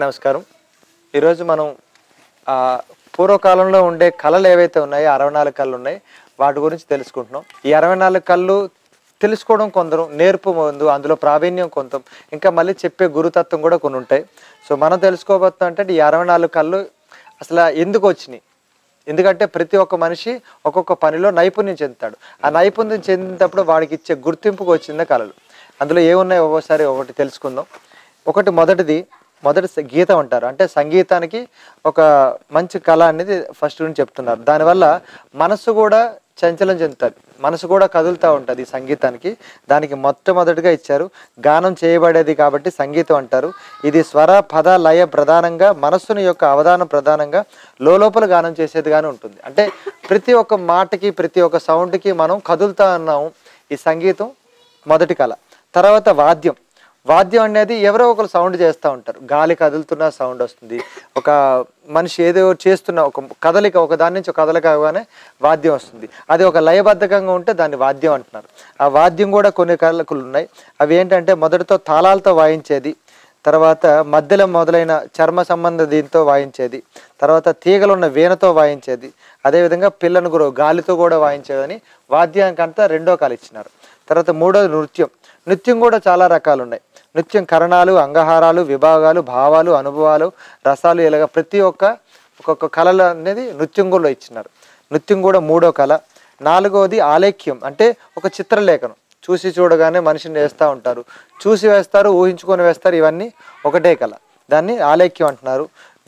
నమస్కారం ఈరోజు మనం ఆ, పూర్వకాలంలో ఉండే కళలు ఏవైతే ఉన్నాయో అరవై నాలుగు కళ్ళు ఉన్నాయి వాటి గురించి తెలుసుకుంటున్నాం ఈ అరవై నాలుగు కళ్ళు తెలుసుకోవడం కొందరు నేర్పు ముందు అందులో ప్రావీణ్యం కొంత ఇంకా మళ్ళీ చెప్పే గురుతత్వం కూడా కొన్ని ఉంటాయి సో మనం తెలుసుకోబోతున్నాం అంటే ఈ అరవై నాలుగు కళ్ళు అసలు ఎందుకు వచ్చినాయి ఎందుకంటే ప్రతి ఒక్క మనిషి ఒక్కొక్క పనిలో నైపుణ్యం చెందుతాడు ఆ నైపుణ్యం చెందినప్పుడు వాడికి ఇచ్చే గుర్తింపుకు వచ్చిందే కళలు అందులో ఏమున్నాయి ఒక్కోసారి ఒకటి తెలుసుకుందాం ఒకటి మొదటిది మొదటి స- గీతం అంటారు అంటే సంగీతానికి ఒక మంచి కళ అనేది ఫస్ట్ గురించి చెప్తున్నారు దానివల్ల మనసు కూడా చంచలం చెందుతుంది మనసు కూడా కదులుతూ ఉంటుంది ఈ సంగీతానికి దానికి మొట్టమొదటిగా ఇచ్చారు గానం చేయబడేది కాబట్టి సంగీతం అంటారు ఇది స్వర పద లయ ప్రధానంగా మనస్సుని యొక్క అవధానం ప్రధానంగా లోపల గానం చేసేదిగానే ఉంటుంది అంటే ప్రతి ఒక్క మాటకి ప్రతి ఒక్క సౌండ్కి మనం కదులుతా ఉన్నాం ఈ సంగీతం మొదటి కళ తర్వాత వాద్యం వాద్యం అనేది ఎవరో ఒకరు సౌండ్ చేస్తూ ఉంటారు గాలి కదులుతున్న సౌండ్ వస్తుంది ఒక మనిషి ఏదో చేస్తున్న ఒక కదలిక ఒక దాని నుంచి ఒక కదలిక అవగానే వాద్యం వస్తుంది అది ఒక లయబద్ధకంగా ఉంటే దాన్ని వాద్యం అంటున్నారు ఆ వాద్యం కూడా కొన్ని కళకులు ఉన్నాయి అవి ఏంటంటే మొదటితో తాళాలతో వాయించేది తర్వాత మధ్యలో మొదలైన చర్మ సంబంధ దీంతో వాయించేది తర్వాత తీగలు ఉన్న వీణతో వాయించేది అదేవిధంగా పిల్లను గురు గాలితో కూడా వాయించేదని వాద్యానికంతా రెండో కాలు ఇచ్చినారు తర్వాత మూడోది నృత్యం నృత్యం కూడా చాలా రకాలు ఉన్నాయి నృత్యం కరణాలు అంగహారాలు విభాగాలు భావాలు అనుభవాలు రసాలు ఇలాగ ప్రతి ఒక్క ఒక్కొక్క కళలు అనేది నృత్యం కూడా ఇచ్చినారు నృత్యం కూడా మూడో కళ నాలుగవది ఆలేఖ్యం అంటే ఒక చిత్రలేఖనం చూసి చూడగానే మనిషిని వేస్తూ ఉంటారు చూసి వేస్తారు ఊహించుకొని వేస్తారు ఇవన్నీ ఒకటే కళ దాన్ని ఆలేఖ్యం అంటున్నారు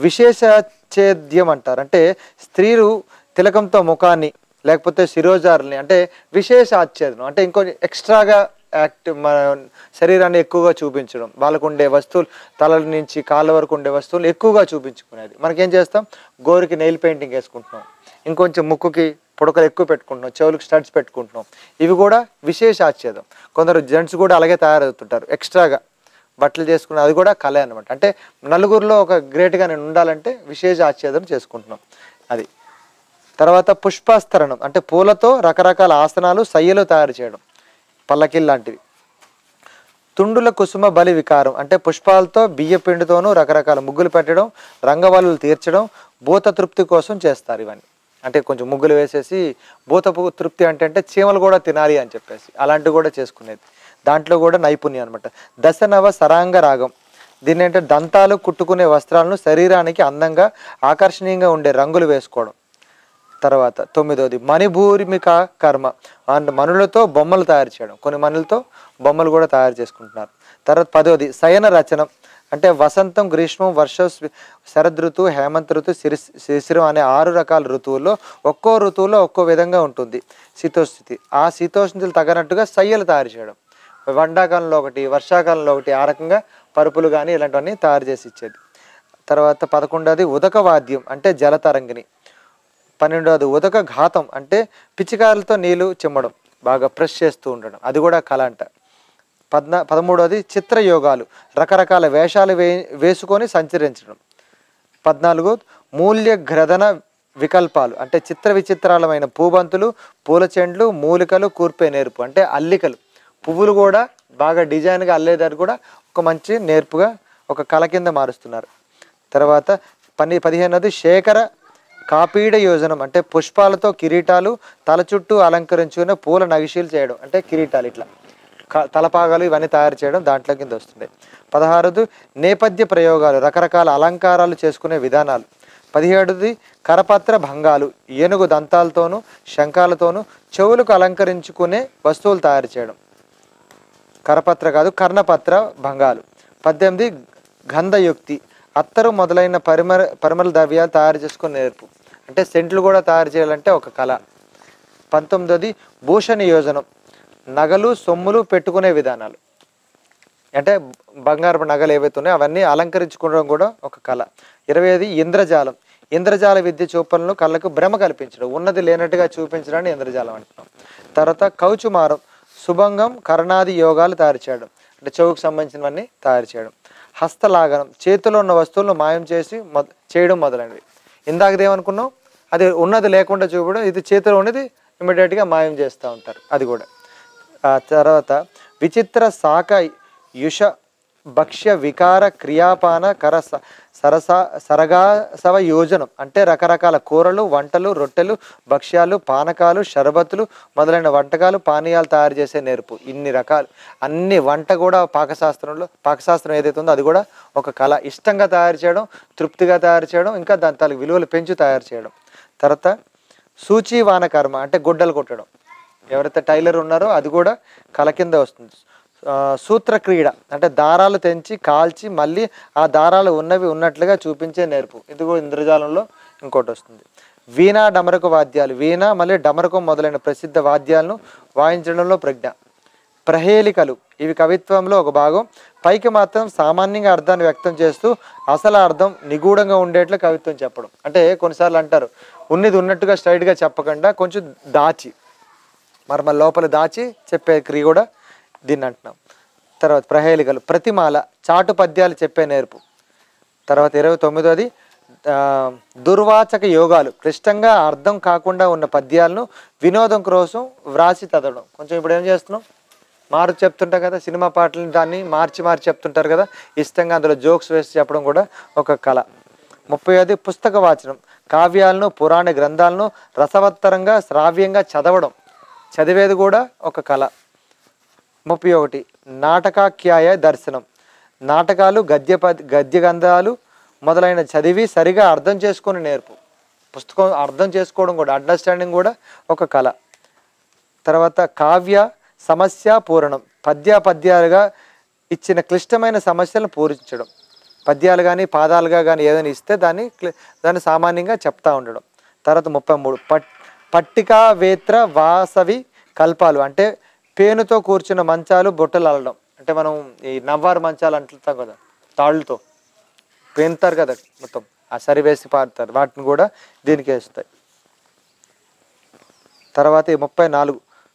విశేషఛేద్యం అంటారు అంటే స్త్రీలు తిలకంతో ముఖాన్ని లేకపోతే శిరోజారుల్ని అంటే విశేష ఆచ్ఛేదనం అంటే ఇంకో ఎక్స్ట్రాగా యాక్ట్ మన శరీరాన్ని ఎక్కువగా చూపించడం వాళ్ళకు ఉండే వస్తువులు తలల నుంచి కాళ్ళ వరకు ఉండే వస్తువులు ఎక్కువగా చూపించుకునేది మనకేం చేస్తాం గోరుకి నెయిల్ పెయింటింగ్ వేసుకుంటున్నాం ఇంకొంచెం ముక్కుకి పుడకలు ఎక్కువ పెట్టుకుంటున్నాం చెవులకు స్టడ్స్ పెట్టుకుంటున్నాం ఇవి కూడా విశేష ఆచ్ఛేదం కొందరు జెంట్స్ కూడా అలాగే తయారవుతుంటారు ఎక్స్ట్రాగా బట్టలు చేసుకున్న అది కూడా కళ అనమాట అంటే నలుగురిలో ఒక గ్రేట్గా నేను ఉండాలంటే విశేష ఆచ్ఛేదం చేసుకుంటున్నాం అది తర్వాత పుష్పాస్తరణం అంటే పూలతో రకరకాల ఆసనాలు సయ్యలు తయారు చేయడం పల్లకిల్ లాంటివి తుండుల కుసుమ బలి వికారం అంటే పుష్పాలతో బియ్య పిండితోనూ రకరకాల ముగ్గులు పెట్టడం రంగవల్లులు తీర్చడం భూత తృప్తి కోసం చేస్తారు ఇవన్నీ అంటే కొంచెం ముగ్గులు వేసేసి భూత పు- తృప్తి అంటే అంటే చీమలు కూడా తినాలి అని చెప్పేసి అలాంటివి కూడా చేసుకునేది దాంట్లో కూడా నైపుణ్యం అనమాట దశనవ సరాంగ రాగం దీన్ని అంటే దంతాలు కుట్టుకునే వస్త్రాలను శరీరానికి అందంగా ఆకర్షణీయంగా ఉండే రంగులు వేసుకోవడం తర్వాత తొమ్మిదవది మణిభూమిక కర్మ అండ్ మనులతో బొమ్మలు తయారు చేయడం కొన్ని మనులతో బొమ్మలు కూడా తయారు చేసుకుంటున్నారు తర్వాత పదవది శయన రచనం అంటే వసంతం గ్రీష్మం వర్షం స్వి- శరద్ ఋతువు హేమంత్ ఋతువు శిరి శిశిరం అనే ఆరు రకాల ఋతువుల్లో ఒక్కో ఋతువులో ఒక్కో విధంగా ఉంటుంది శీతోస్థితి ఆ శీతోష్ణతలు తగినట్టుగా సయ్యలు తయారు చేయడం ఎండాకాలంలో ఒకటి వర్షాకాలంలో ఒకటి ఆ రకంగా పరుపులు కానీ ఇలాంటివన్నీ తయారు చేసి ఇచ్చేది తర్వాత పదకొండవది ఉదక వాద్యం అంటే జలతరంగిణి పన్నెండవది ఉదక ఘాతం అంటే పిచికారులతో నీళ్లు చిమ్మడం బాగా ప్రెస్ చేస్తూ ఉండడం అది కూడా కళ అంట పద్నా పదమూడవది చిత్రయోగాలు రకరకాల వేషాలు వే వేసుకొని సంచరించడం పద్నాలుగు మూల్య గ్రదన వికల్పాలు అంటే చిత్ర విచిత్రాలమైన పూబంతులు పూల చెండ్లు మూలికలు కూర్పే నేర్పు అంటే అల్లికలు పువ్వులు కూడా బాగా డిజైన్గా అల్లేదాన్ని కూడా ఒక మంచి నేర్పుగా ఒక కళ కింద మారుస్తున్నారు తర్వాత పని పదిహేనది శేఖర కాపీడ యోజనం అంటే పుష్పాలతో కిరీటాలు తల చుట్టూ అలంకరించుకునే పూల నగిషీలు చేయడం అంటే కిరీటాలు ఇట్లా క- తలపాగాలు ఇవన్నీ తయారు చేయడం దాంట్లో కింద వస్తుంది పదహారుది నేపథ్య ప్రయోగాలు రకరకాల అలంకారాలు చేసుకునే విధానాలు పదిహేడుది కరపత్ర భంగాలు ఏనుగు దంతాలతోనూ శంఖాలతోనూ చెవులకు అలంకరించుకునే వస్తువులు తయారు చేయడం కరపత్ర కాదు కర్ణపత్ర భంగాలు పద్దెనిమిది గంధయుక్తి అత్తరు మొదలైన పరిమళ పరిమళ ద్రవ్యాలు తయారు చేసుకుని నేర్పు అంటే సెంట్లు కూడా తయారు చేయాలంటే ఒక కళ పంతొమ్మిదోది భూషణ యోజనం నగలు సొమ్ములు పెట్టుకునే విధానాలు అంటే బంగారపు నగలు ఏవైతే ఉన్నాయో అవన్నీ అలంకరించుకోవడం కూడా ఒక కళ ఇరవై ఐదు ఇంద్రజాలం ఇంద్రజాల విద్య చూపలను కళ్ళకు భ్రమ కల్పించడం ఉన్నది లేనట్టుగా చూపించడాన్ని ఇంద్రజాలం అంటున్నాం తర్వాత కౌచుమారం శుభంగం కర్ణాది యోగాలు తయారు చేయడం అంటే చెవుకు సంబంధించినవన్నీ తయారు చేయడం హస్తలాగనం చేతిలో ఉన్న వస్తువులను మాయం చేసి మొద చేయడం మొదలైనవి ఇందాకది ఏమనుకున్నాం అది ఉన్నది లేకుండా చూపడం ఇది చేతిలో ఉన్నది ఇమీడియట్గా మాయం చేస్తూ ఉంటారు అది కూడా ఆ తర్వాత విచిత్ర శాఖ యుష భక్ష్య వికార క్రియాపాన కర స- సరస సరగాసవ యోజనం అంటే రకరకాల కూరలు వంటలు రొట్టెలు భక్ష్యాలు పానకాలు షరబతులు మొదలైన వంటకాలు పానీయాలు తయారు చేసే నేర్పు ఇన్ని రకాలు అన్ని వంట కూడా పాకశాస్త్రంలో పాకశాస్త్రం ఏదైతే ఉందో అది కూడా ఒక కళ ఇష్టంగా తయారు చేయడం తృప్తిగా తయారు చేయడం ఇంకా దాని తాలూకు విలువలు పెంచి తయారు చేయడం తర్వాత సూచీవాన కర్మ అంటే గుడ్డలు కొట్టడం ఎవరైతే టైలర్ ఉన్నారో అది కూడా కళ కింద వస్తుంది ఆ, సూత్ర క్రీడ అంటే దారాలు తెంచి కాల్చి మళ్ళీ ఆ దారాలు ఉన్నవి ఉన్నట్లుగా చూపించే నేర్పు ఇది కూడా ఇంద్రజాలంలో ఇంకోటి వస్తుంది వీణా డమరకు వాద్యాలు వీణ మళ్ళీ డమరకం మొదలైన ప్రసిద్ధ వాద్యాలను వాయించడంలో ప్రజ్ఞ ప్రహేళికలు ఇవి కవిత్వంలో ఒక భాగం పైకి మాత్రం సామాన్యంగా అర్థాన్ని వ్యక్తం చేస్తూ అసలు అర్థం నిగూఢంగా ఉండేట్లు కవిత్వం చెప్పడం అంటే కొన్నిసార్లు అంటారు ఉన్నది ఉన్నట్టుగా స్ట్రైట్గా చెప్పకుండా కొంచెం దాచి మరి మన లోపల దాచి చెప్పే క్రియ కూడా దీన్ని అంటున్నాం తర్వాత ప్రహేళికలు ప్రతిమాల చాటు పద్యాలు చెప్పే నేర్పు తర్వాత ఇరవై తొమ్మిదోది ఆ, దుర్వాచక యోగాలు క్లిష్టంగా అర్థం కాకుండా ఉన్న పద్యాలను వినోదం కోసం వ్రాసి చదవడం కొంచెం ఇప్పుడు ఏం చేస్తున్నాం మార్చి చెప్తుంటాం కదా సినిమా పాటలు దాన్ని మార్చి మార్చి చెప్తుంటారు కదా ఇష్టంగా అందులో జోక్స్ వేసి చెప్పడం కూడా ఒక కళ ముప్పై ఐదు పుస్తక వాచనం కావ్యాలను పురాణ గ్రంథాలను రసవత్తరంగా శ్రావ్యంగా చదవడం చదివేది కూడా ఒక కళ ముప్పై ఒకటి నాటకాఖ్యాయ దర్శనం నాటకాలు గద్య పద్ గద్య గ్రంథాలు మొదలైన చదివి సరిగా అర్థం చేసుకొని నేర్పు పుస్తకం అర్థం చేసుకోవడం కూడా అండర్స్టాండింగ్ కూడా ఒక కళ తర్వాత కావ్య సమస్య పూరణం పద్య పద్యాలుగా ఇచ్చిన క్లిష్టమైన సమస్యలను పూరించడం పద్యాలు కానీ పాదాలుగా కానీ ఏదైనా ఇస్తే దాన్ని క్లి- దాన్ని సామాన్యంగా చెప్తా ఉండడం తర్వాత ముప్పై మూడు పట్ పట్టికా వేత్ర వాసవి కల్పాలు అంటే పేనుతో కూర్చున్న మంచాలు బొట్టలు అల్లడం అంటే మనం ఈ నవ్వారు మంచాలు అంటుంటాం కదా తాళ్ళతో పేనుతారు కదా మొత్తం ఆ సరి వేసి పారుతారు వాటిని కూడా దీనికి వేస్తాయి తర్వాత ఈ ముప్పై నాలుగు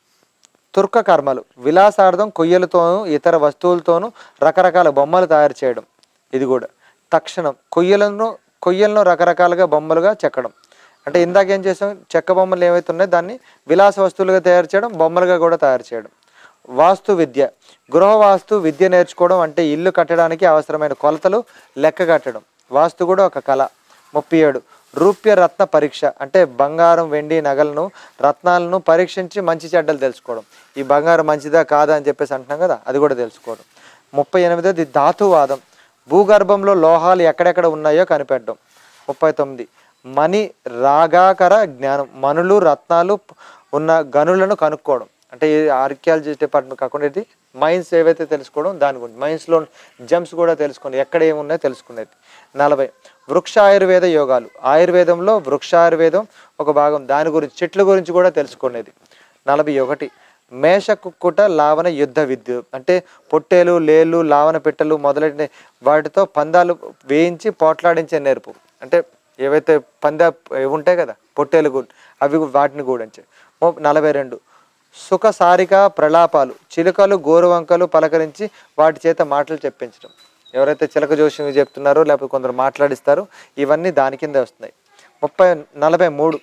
తుర్క కర్మలు విలాసార్థం కొయ్యలతోనూ ఇతర వస్తువులతోనూ రకరకాల బొమ్మలు తయారు చేయడం ఇది కూడా తక్షణం కొయ్యలను కొయ్యలను రకరకాలుగా బొమ్మలుగా చెక్కడం అంటే ఇందాక ఏం చేసాం చెక్క బొమ్మలు ఏవైతే ఉన్నాయో దాన్ని విలాస వస్తువులుగా తయారు చేయడం బొమ్మలుగా కూడా తయారు చేయడం వాస్తు విద్య గృహ వాస్తు విద్య నేర్చుకోవడం అంటే ఇల్లు కట్టడానికి అవసరమైన కొలతలు లెక్క కట్టడం వాస్తు కూడా ఒక కళ ముప్పై ఏడు రూప్య రత్న పరీక్ష అంటే బంగారం వెండి నగలను రత్నాలను పరీక్షించి మంచి చెడ్డలు తెలుసుకోవడం ఈ బంగారం మంచిదా కాదా అని చెప్పేసి అంటున్నాం కదా అది కూడా తెలుసుకోవడం ముప్పై ఎనిమిదోది ధాతువాదం భూగర్భంలో లోహాలు ఎక్కడెక్కడ ఉన్నాయో కనిపెట్టడం ముప్పై తొమ్మిది మణి రాగాకర జ్ఞానం మనులు రత్నాలు ఉన్న గనులను కనుక్కోవడం అంటే ఈ ఆర్కియాలజీ డిపార్ట్మెంట్ కాకుండా ఇది మైన్స్ ఏవైతే తెలుసుకోవడం దాని గురించి మైన్స్లో జమ్స్ కూడా తెలుసుకోండి ఎక్కడ ఏమున్నాయో తెలుసుకునేది నలభై వృక్ష ఆయుర్వేద యోగాలు ఆయుర్వేదంలో వృక్ష ఆయుర్వేదం ఒక భాగం దాని గురించి చెట్ల గురించి కూడా తెలుసుకునేది నలభై ఒకటి మేష కుక్కుట లావన యుద్ధ విద్య అంటే పొట్టేలు లేళ్ళు లావన పిట్టలు మొదలైన వాటితో పందాలు వేయించి పోట్లాడించే నేర్పు అంటే ఏవైతే పందా ఇవి ఉంటాయి కదా పొట్టేలు గు- అవి గు- వాటిని కూడించే ము- నలభై రెండు సుఖ సారిక ప్రలాపాలు చిలుకలు గోరువంకలు పలకరించి వాటి చేత మాటలు చెప్పించడం ఎవరైతే చిలక జోషి చెప్తున్నారో లేకపోతే కొందరు మాట్లాడిస్తారో ఇవన్నీ దాని కింద వస్తున్నాయి ముప్పై నలభై మూడు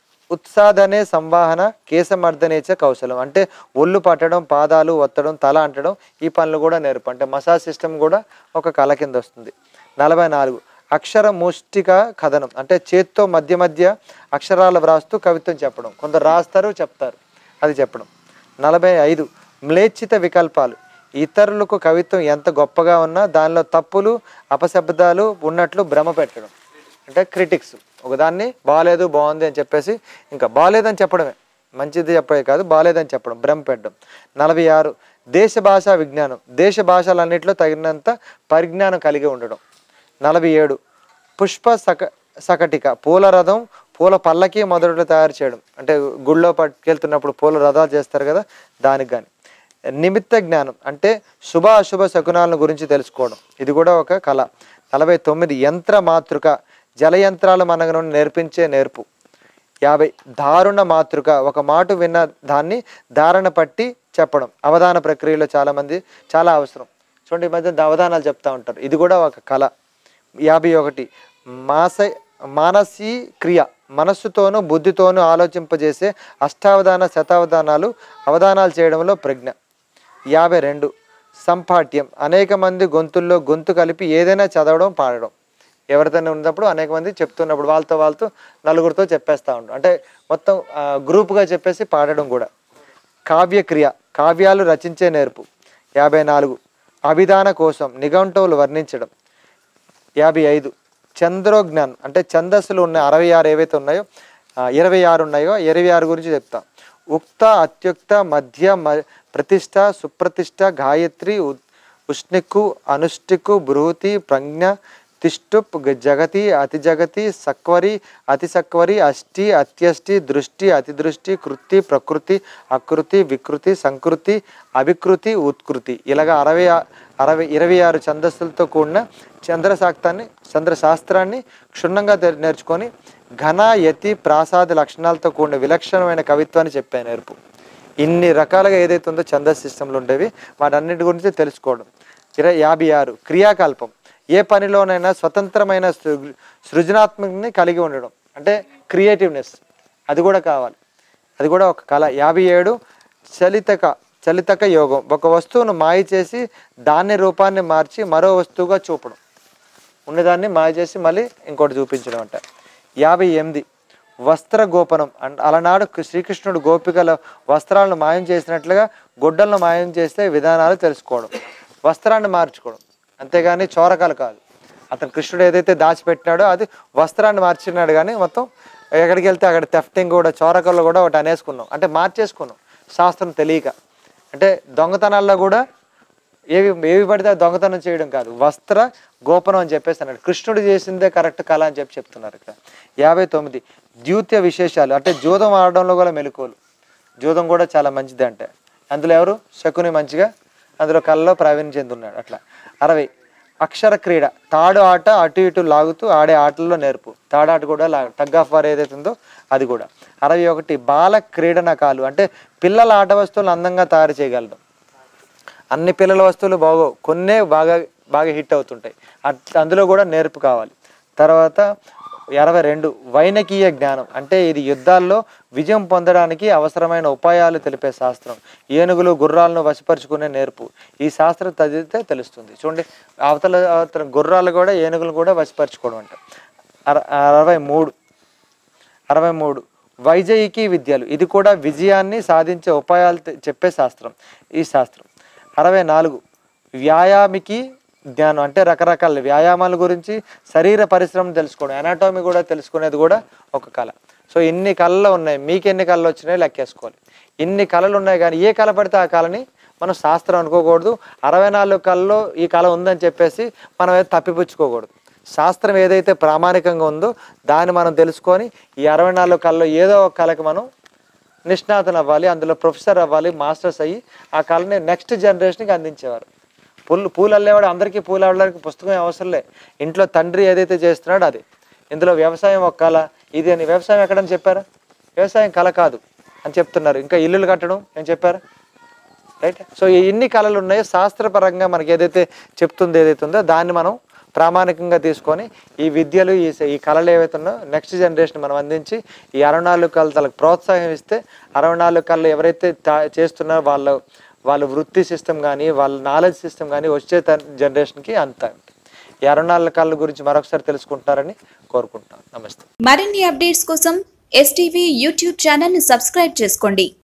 ఉత్సాదనే సంవాహన కేశమర్దనేచ కౌశలం అంటే ఒళ్ళు పట్టడం పాదాలు ఒత్తడం తల అంటడం ఈ పనులు కూడా నేర్పు అంటే మసాజ్ సిస్టమ్ కూడా ఒక కళ కింద వస్తుంది నలభై నాలుగు అక్షర ముష్టిక కథనం అంటే చేత్తో మధ్య మధ్య అక్షరాలు వ్రాస్తూ కవిత్వం చెప్పడం కొందరు రాస్తారు చెప్తారు అది చెప్పడం నలభై ఐదు మ్లేచ్ఛిత వికల్పాలు ఇతరులకు కవిత్వం ఎంత గొప్పగా ఉన్నా దానిలో తప్పులు అపశబ్దాలు ఉన్నట్లు భ్రమ పెట్టడం అంటే క్రిటిక్స్ ఒకదాన్ని బాగాలేదు బాగుంది అని చెప్పేసి ఇంకా బాగాలేదని చెప్పడమే మంచిది చెప్పే కాదు బాగాలేదని చెప్పడం భ్రమ పెట్టడం నలభై ఆరు దేశ భాషా విజ్ఞానం దేశ భాషలన్నింటిలో తగినంత పరిజ్ఞానం కలిగి ఉండడం నలభై ఏడు పుష్ప సక సకటిక పూల రథం పూల పల్లకి మొదలు తయారు చేయడం అంటే గుళ్ళో పట్టుకెళ్తున్నప్పుడు పూల రథాలు చేస్తారు కదా దానికి కానీ నిమిత్త జ్ఞానం అంటే శుభ అశుభ శకునాలను గురించి తెలుసుకోవడం ఇది కూడా ఒక కళ నలభై తొమ్మిది యంత్ర మాతృక జలయంత్రాలు మనకు నేర్పించే నేర్పు యాభై దారుణ మాతృక ఒక మాట విన్న దాన్ని ధారణ పట్టి చెప్పడం అవధాన ప్రక్రియలో చాలామంది చాలా అవసరం చూడండి ఈ మధ్య అవధానాలు చెప్తా ఉంటారు ఇది కూడా ఒక కళ యాభై ఒకటి మాస మానసీ క్రియ మనస్సుతోనూ బుద్ధితోనూ ఆలోచింపజేసే అష్టావధాన శతావధానాలు అవధానాలు చేయడంలో ప్రజ్ఞ యాభై రెండు సంపాఠ్యం అనేక మంది గొంతుల్లో గొంతు కలిపి ఏదైనా చదవడం పాడడం ఎవరితోనే ఉన్నప్పుడు అనేక మంది చెప్తున్నప్పుడు వాళ్ళతో వాళ్ళతో నలుగురితో చెప్పేస్తూ ఉంటాం అంటే మొత్తం ఆ, గ్రూపుగా చెప్పేసి పాడడం కూడా కావ్యక్రియ కావ్యాలు రచించే నేర్పు యాభై నాలుగు అభిధాన కోసం నిఘంటువులు వర్ణించడం యాభై ఐదు చంద్రోజ్ఞాన్ అంటే ఛందస్సులు ఉన్న అరవై ఆరు ఏవైతే ఉన్నాయో ఆ, ఇరవై ఆరు ఉన్నాయో ఇరవై ఆరు గురించి చెప్తాం ఉక్త అత్యుక్త మధ్య మ- ప్రతిష్ట సుప్రతిష్ట గాయత్రి ఉ- ఉష్ణిక్కు అనుష్టిక్కు బృహతి ప్రజ్ఞ తిష్టుప్ గ- జగతి అతి జగతి సక్వరి అతి సక్వరి అష్టి అత్యష్టి దృష్టి అతి దృష్టి కృతి ప్రకృతి అకృతి వికృతి సంకృతి అవికృతి ఉత్కృతి ఇలాగ అరవై ఆ- అరవై ఇరవై ఆరు ఛందస్సులతో కూడిన చంద్రశాస్త్రాన్ని చంద్రశాస్త్రాన్ని క్షుణ్ణంగా తె- నేర్చుకొని ఘన యతి ప్రాసాద లక్షణాలతో కూడిన విలక్షణమైన కవిత్వాన్ని చెప్పాను నేర్పు ఇన్ని రకాలుగా ఏదైతే ఉందో ఛందస్ సిస్టంలో ఉండేవి వాటన్నిటి గురించి తెలుసుకోవడం ఇరవై యాభై ఆరు క్రియాకల్పం ఏ పనిలోనైనా స్వతంత్రమైన సృ- సృజనాత్మకని కలిగి ఉండడం అంటే క్రియేటివ్నెస్ అది కూడా కావాలి అది కూడా ఒక కళ యాభై ఏడు చలితక చలితక యోగం ఒక వస్తువును మాయ చేసి దాని రూపాన్ని మార్చి మరో వస్తువుగా చూపడం ఉన్నదాన్ని మాయ చేసి మళ్ళీ ఇంకోటి చూపించడం అంట యాభై ఎనిమిది వస్త్ర గోపనం అండ్ అలనాడు కృ- శ్రీకృష్ణుడు గోపికల వస్త్రాలను మాయం చేసినట్లుగా గుడ్డలను మాయం చేసే విధానాలు తెలుసుకోవడం వస్త్రాన్ని మార్చుకోవడం అంతేగాని చోరకాలు కాదు అతను కృష్ణుడు ఏదైతే దాచిపెట్టినాడో అది వస్త్రాన్ని మార్చినాడు కానీ మొత్తం ఎక్కడికి వెళ్తే అక్కడ తెఫ్టింగ్ కూడా చోరకల్లో కూడా ఒకటి అనేసుకున్నాం అంటే మార్చేసుకున్నాం శాస్త్రం తెలియక అంటే దొంగతనాల్లో కూడా ఏవి ఏవి పడితే అది దొంగతనం చేయడం కాదు వస్త్ర గోపనం అని చెప్పేసి అన్నాడు కృష్ణుడు చేసిందే కరెక్ట్ కళ అని చెప్పి చెప్తున్నారు ఇక్కడ యాభై తొమ్మిది ద్యూత్య విశేషాలు అంటే జూదం ఆడడంలో కూడా మెలకువలు జూదం కూడా చాలా మంచిది అంటే అందులో ఎవరు శకుని మంచిగా అందులో కళ్ళలో ప్రావీణ్యం చెందున్నాడు అట్లా అరవై అక్షర క్రీడ తాడు ఆట అటు ఇటు లాగుతూ ఆడే ఆటల్లో నేర్పు తాడాట కూడా లా టగ్ ఆఫ్ వార్ ఏదైతే ఉందో అది కూడా అరవై ఒకటి బాల క్రీడనకాలు అంటే పిల్లల ఆట వస్తువులు అందంగా తయారు చేయగలడం అన్ని పిల్లల వస్తువులు బాగోవు కొన్నే బాగా బాగా హిట్ అవుతుంటాయి అట్ అందులో కూడా నేర్పు కావాలి తర్వాత ఇరవై రెండు వైనకీయ జ్ఞానం అంటే ఇది యుద్ధాల్లో విజయం పొందడానికి అవసరమైన ఉపాయాలు తెలిపే శాస్త్రం ఏనుగులు గుర్రాలను వశపరుచుకునే నేర్పు ఈ శాస్త్రం చదివితే తెలుస్తుంది చూడండి అవతల అవతల గుర్రాలు కూడా ఏనుగులు కూడా వశపరుచుకోవడం అంట అర అరవై మూడు అరవై మూడు వైజయికి విద్యలు ఇది కూడా విజయాన్ని సాధించే ఉపాయాలు తె- చెప్పే శాస్త్రం ఈ శాస్త్రం అరవై నాలుగు వ్యాయామికి జ్ఞానం అంటే రకరకాల వ్యాయామాల గురించి శరీర పరిశ్రమ తెలుసుకోవడం ఎనాటోమీ కూడా తెలుసుకునేది కూడా ఒక కళ సో ఇన్ని కళలు ఉన్నాయి మీకు ఎన్ని కళలు వచ్చినాయో లెక్కేసుకోవాలి ఇన్ని కళలు ఉన్నాయి కానీ ఏ కళ పడితే ఆ కళని మనం శాస్త్రం అనుకోకూడదు అరవై నాలుగు కళలో ఈ కళ ఉందని చెప్పేసి మనం ఏదో తప్పిపుచ్చుకోకూడదు శాస్త్రం ఏదైతే ప్రామాణికంగా ఉందో దాన్ని మనం తెలుసుకొని ఈ అరవై నాలుగు కళలో ఏదో ఒక కళకి మనం నిష్ణాతులు అవ్వాలి అందులో ప్రొఫెసర్ అవ్వాలి మాస్టర్స్ అయ్యి ఆ కళని నెక్స్ట్ జనరేషన్కి అందించేవారు పూలు పూలు అల్లేవాడు అందరికీ పూలు అల్లడానికి పుస్తకం ఏం అవసరం లే ఇంట్లో తండ్రి ఏదైతే చేస్తున్నాడో అది ఇందులో వ్యవసాయం ఒక కళ ఇది అని వ్యవసాయం ఎక్కడని చెప్పారా వ్యవసాయం కళ కాదు అని చెప్తున్నారు ఇంకా ఇల్లులు కట్టడం ఏం చెప్పారు రైట్ సో ఈ ఇన్ని కళలు ఉన్నాయో శాస్త్రపరంగా మనకి ఏదైతే చెప్తుందో ఏదైతే ఉందో దాన్ని మనం ప్రామాణికంగా తీసుకొని ఈ విద్యలు ఈ ఈ కళలు ఏవైతే ఉన్నాయో నెక్స్ట్ జనరేషన్ మనం అందించి ఈ అరవై నాలుగు కళలకు ప్రోత్సాహం ఇస్తే అరవై నాలుగు కళలు ఎవరైతే తా- చేస్తున్నారో వాళ్ళ వాళ్ళ వృత్తి సిస్టమ్ కానీ వాళ్ళ నాలెడ్జ్ సిస్టమ్ కానీ వచ్చే జనరేషన్కి అంత ఈ అరవై నాలుగు కళల గురించి మరొకసారి తెలుసుకుంటారని కోరుకుంటున్నాను నమస్తే మరిన్ని అప్డేట్స్ కోసం ఎస్టీవీ యూట్యూబ్ ఛానల్ ని సబ్స్క్రైబ్ చేసుకోండి